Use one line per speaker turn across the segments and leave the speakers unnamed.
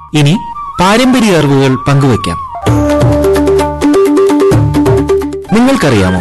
ഇനി പാരമ്പര്യ അറിവുകൾ പങ്കുവയ്ക്കാം നിങ്ങൾക്കറിയാമോ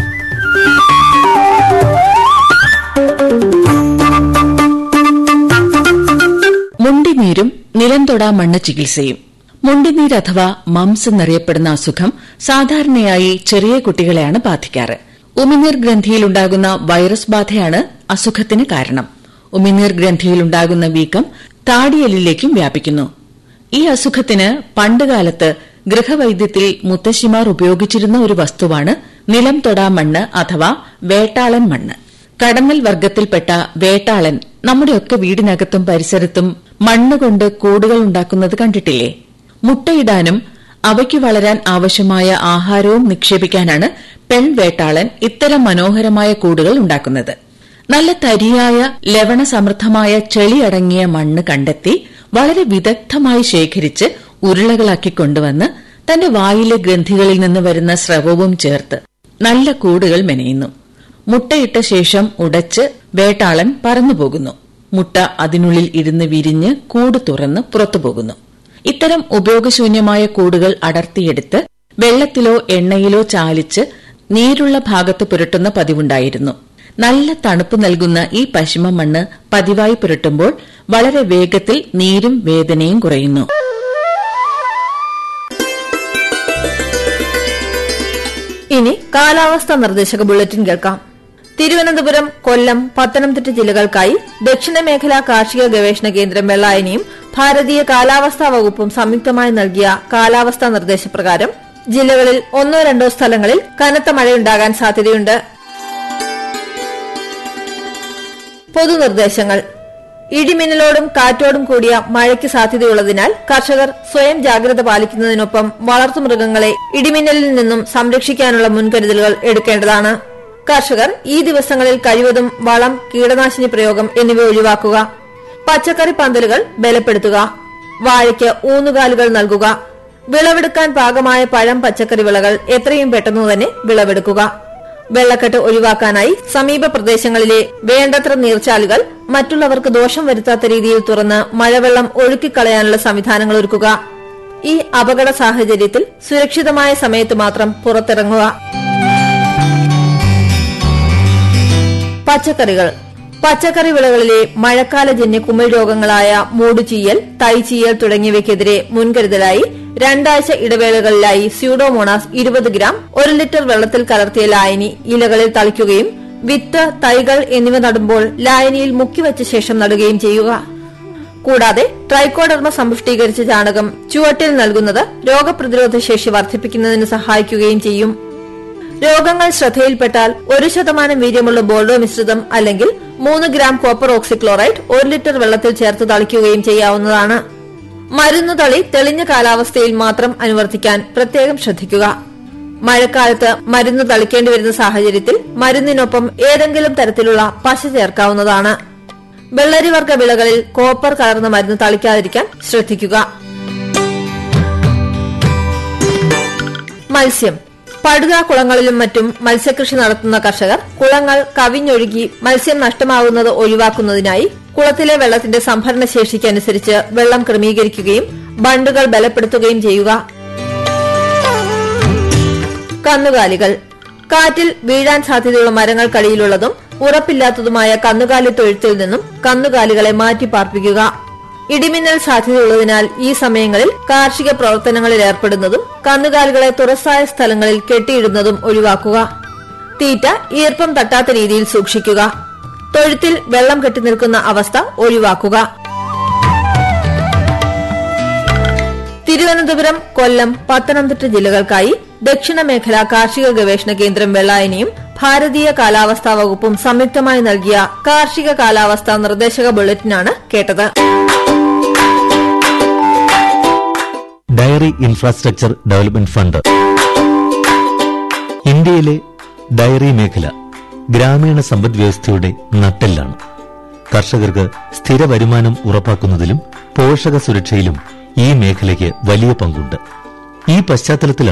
മുണ്ടിനീരും നിലംതൊടാ മണ്ണ് ചികിത്സയും മുണ്ടിനീര് അഥവാ മംസ് എന്നറിയപ്പെടുന്ന അസുഖം സാധാരണയായി ചെറിയ കുട്ടികളെയാണ് ബാധിക്കാറ് ഉമിനീർ ഗ്രന്ഥിയിലുണ്ടാകുന്ന വൈറസ് ബാധയാണ് അസുഖത്തിന് കാരണം ഉമിനീർ ഗ്രന്ഥിയിലുണ്ടാകുന്ന വീക്കം താടിയലിലേക്കും വ്യാപിക്കുന്നു ഈ അസുഖത്തിന് പണ്ടുകാലത്ത് ഗൃഹവൈദ്യത്തിൽ മുത്തശ്ശിമാർ ഉപയോഗിച്ചിരുന്ന ഒരു വസ്തുവാണ് നിലം തൊടാ മണ്ണ് അഥവാ വേട്ടാളൻ മണ്ണ് കടന്നൽ വർഗത്തിൽപ്പെട്ട വേട്ടാളൻ നമ്മുടെയൊക്കെ വീടിനകത്തും പരിസരത്തും മണ്ണുകൊണ്ട് കൂടുകൾ ഉണ്ടാക്കുന്നത് കണ്ടിട്ടില്ലേ മുട്ടയിടാനും അവയ്ക്ക് വളരാൻ ആവശ്യമായ ആഹാരവും നിക്ഷേപിക്കാനാണ് പെൺവേട്ടാളൻ ഇത്തരം മനോഹരമായ കൂടുകൾ ഉണ്ടാക്കുന്നത് നല്ല തരിയായ ലവണസമൃദ്ധമായ ചെളിയടങ്ങിയ മണ്ണ് കണ്ടെത്തി വളരെ വിദഗ്ധമായി ശേഖരിച്ച് ഉരുളകളാക്കി കൊണ്ടുവന്ന് തന്റെ വായിലെ ഗ്രന്ഥികളിൽ നിന്ന് വരുന്ന സ്രവവും ചേർത്ത് നല്ല കൂടുകൾ മെനയുന്നു മുട്ടയിട്ട ശേഷം ഉടച്ച് വേട്ടാളൻ പറന്നുപോകുന്നു മുട്ട അതിനുള്ളിൽ ഇരുന്ന് വിരിഞ്ഞ് കൂട് തുറന്ന് പുറത്തുപോകുന്നു ഇത്തരം ഉപയോഗശൂന്യമായ കൂടുകൾ അടർത്തിയെടുത്ത് വെള്ളത്തിലോ എണ്ണയിലോ ചാലിച്ച് നീരുള്ള ഭാഗത്ത് പുരട്ടുന്ന പതിവുണ്ടായിരുന്നു നല്ല തണുപ്പ് നൽകുന്ന ഈ പശിമ മണ്ണ് പതിവായി പുരട്ടുമ്പോൾ വളരെ വേഗത്തിൽ നീരും വേദനയും കുറയുന്നു
ഇനി കാലാവസ്ഥാ നിർദ്ദേശക ബുള്ളറ്റിൻ കേൾക്കാം തിരുവനന്തപുരം കൊല്ലം പത്തനംതിട്ട ജില്ലകൾക്കായി ദക്ഷിണ മേഖലാ കാർഷിക ഗവേഷണ കേന്ദ്രം വെള്ളായനിയും ഭാരതീയ കാലാവസ്ഥാ വകുപ്പും സംയുക്തമായി നൽകിയ കാലാവസ്ഥാ നിർദ്ദേശപ്രകാരം ജില്ലകളിൽ ഒന്നോ രണ്ടോ സ്ഥലങ്ങളിൽ കനത്ത മഴയുണ്ടാകാൻ സാധ്യതയുണ്ട് പൊതുനിർദ്ദേശങ്ങൾ ഇടിമിന്നലോടും കാറ്റോടും കൂടിയ മഴയ്ക്ക് സാധ്യതയുള്ളതിനാൽ കർഷകർ സ്വയം ജാഗ്രത പാലിക്കുന്നതിനൊപ്പം വളർത്തുമൃഗങ്ങളെ ഇടിമിന്നലിൽ നിന്നും സംരക്ഷിക്കാനുള്ള മുൻകരുതലുകൾ എടുക്കേണ്ടതാണ് കർഷകർ ഈ ദിവസങ്ങളിൽ കഴിവതും വളം കീടനാശിനി പ്രയോഗം എന്നിവ ഒഴിവാക്കുക പച്ചക്കറി പന്തലുകൾ ബലപ്പെടുത്തുക വാഴയ്ക്ക് ഊന്നുകാലുകൾ നൽകുക വിളവെടുക്കാൻ പാകമായ പഴം പച്ചക്കറി വിളകൾ എത്രയും പെട്ടെന്ന് തന്നെ വിളവെടുക്കുക വെള്ളക്കെട്ട് ഒഴിവാക്കാനായി സമീപ പ്രദേശങ്ങളിലെ വേണ്ടത്ര നീർച്ചാലുകൾ മറ്റുള്ളവർക്ക് ദോഷം വരുത്താത്ത രീതിയിൽ തുറന്ന് മഴവെള്ളം ഒഴുക്കിക്കളയാനുള്ള സംവിധാനങ്ങൾ ഒരുക്കുക ഈ അപകട സാഹചര്യത്തിൽ സുരക്ഷിതമായ സമയത്ത് മാത്രം പുറത്തിറങ്ങുക പച്ചക്കറികൾ പച്ചക്കറി വിളകളിലെ മഴക്കാലജന്യ കുമിൾ രോഗങ്ങളായ മൂടുചീയൽ തൈചീയൽ തുടങ്ങിയവയ്ക്കെതിരെ മുൻകരുതലായി രണ്ടാഴ്ച ഇടവേളകളിലായി സ്യൂഡോമോണാസ് ഇരുപത് ഗ്രാം ഒരു ലിറ്റർ വെള്ളത്തിൽ കലർത്തിയ ലായനി ഇലകളിൽ തളിക്കുകയും വിത്ത് തൈകൾ എന്നിവ നടുമ്പോൾ ലായനിയിൽ മുക്കിവച്ച ശേഷം നടുകയും ചെയ്യുക കൂടാതെ ട്രൈക്കോഡർമ സമ്പുഷ്ടീകരിച്ച ചാണകം ചുവട്ടിൽ നൽകുന്നത് രോഗപ്രതിരോധ ശേഷി വർദ്ധിപ്പിക്കുന്നതിന് സഹായിക്കുകയും ചെയ്യും രോഗങ്ങൾ ശ്രദ്ധയിൽപ്പെട്ടാൽ ഒരു ശതമാനം വീര്യമുള്ള ബോൾഡോ മിശ്രിതം അല്ലെങ്കിൽ മൂന്ന് ഗ്രാം കോപ്പർ ഓക്സിക്ലോറൈഡ് ഒരു ലിറ്റർ വെള്ളത്തിൽ ചേർത്ത് തളിക്കുകയും ചെയ്യാവുന്നതാണ് മരുന്ന് തളി തെളിഞ്ഞ കാലാവസ്ഥയിൽ മാത്രം അനുവർത്തിക്കാൻ പ്രത്യേകം ശ്രദ്ധിക്കുക മഴക്കാലത്ത് മരുന്ന് തളിക്കേണ്ടി വരുന്ന സാഹചര്യത്തിൽ മരുന്നിനൊപ്പം ഏതെങ്കിലും തരത്തിലുള്ള പശ ചേർക്കാവുന്നതാണ് വെള്ളരിവർഗ വിളകളിൽ കോപ്പർ കലർന്ന മരുന്ന് തളിക്കാതിരിക്കാൻ ശ്രദ്ധിക്കുക മത്സ്യം പടുക കുളങ്ങളിലും മറ്റും മത്സ്യകൃഷി നടത്തുന്ന കർഷകർ കുളങ്ങൾ കവിഞ്ഞൊഴുകി മത്സ്യം നഷ്ടമാകുന്നത് ഒഴിവാക്കുന്നതിനായി കുളത്തിലെ വെള്ളത്തിന്റെ സംഭരണ ശേഷിക്കനുസരിച്ച് വെള്ളം ക്രമീകരിക്കുകയും ബണ്ടുകൾ ബലപ്പെടുത്തുകയും ചെയ്യുക കന്നുകാലികൾ കാറ്റിൽ വീഴാൻ സാധ്യതയുള്ള മരങ്ങൾക്കടിയിലുള്ളതും ഉറപ്പില്ലാത്തതുമായ കന്നുകാലി തൊഴുത്തിൽ നിന്നും കന്നുകാലികളെ മാറ്റിപ്പാർപ്പിക്കുക ഇടിമിന്നൽ സാധ്യതയുള്ളതിനാൽ ഈ സമയങ്ങളിൽ കാർഷിക പ്രവർത്തനങ്ങളിൽ ഏർപ്പെടുന്നതും കന്നുകാലികളെ തുറസായ സ്ഥലങ്ങളിൽ കെട്ടിയിടുന്നതും ഒഴിവാക്കുക തീറ്റ ഈർപ്പം തട്ടാത്ത രീതിയിൽ സൂക്ഷിക്കുക തൊഴുത്തിൽ വെള്ളം കെട്ടിനിൽക്കുന്ന അവസ്ഥ ഒഴിവാക്കുക തിരുവനന്തപുരം കൊല്ലം പത്തനംതിട്ട ജില്ലകൾക്കായി ദക്ഷിണ മേഖല കാർഷിക ഗവേഷണ കേന്ദ്രം വെള്ളായനിയും ഭാരതീയ കാലാവസ്ഥാ വകുപ്പും സംയുക്തമായി നൽകിയ കാർഷിക കാലാവസ്ഥാ നിർദ്ദേശക ബുള്ളറ്റിനാണ് കേട്ടത്
ഡയറി ഇൻഫ്രാസ്ട്രക്ചർ ഡെവലപ്മെന്റ് ഫണ്ട് ഇന്ത്യയിലെ ഡയറി മേഖല ഗ്രാമീണ സമ്പദ് വ്യവസ്ഥയുടെ നട്ടെല്ലാണ് കർഷകർക്ക് സ്ഥിര വരുമാനം ഉറപ്പാക്കുന്നതിലും പോഷക സുരക്ഷയിലും ഈ മേഖലയ്ക്ക് വലിയ പങ്കുണ്ട് ഈ പശ്ചാത്തലത്തിലാണ്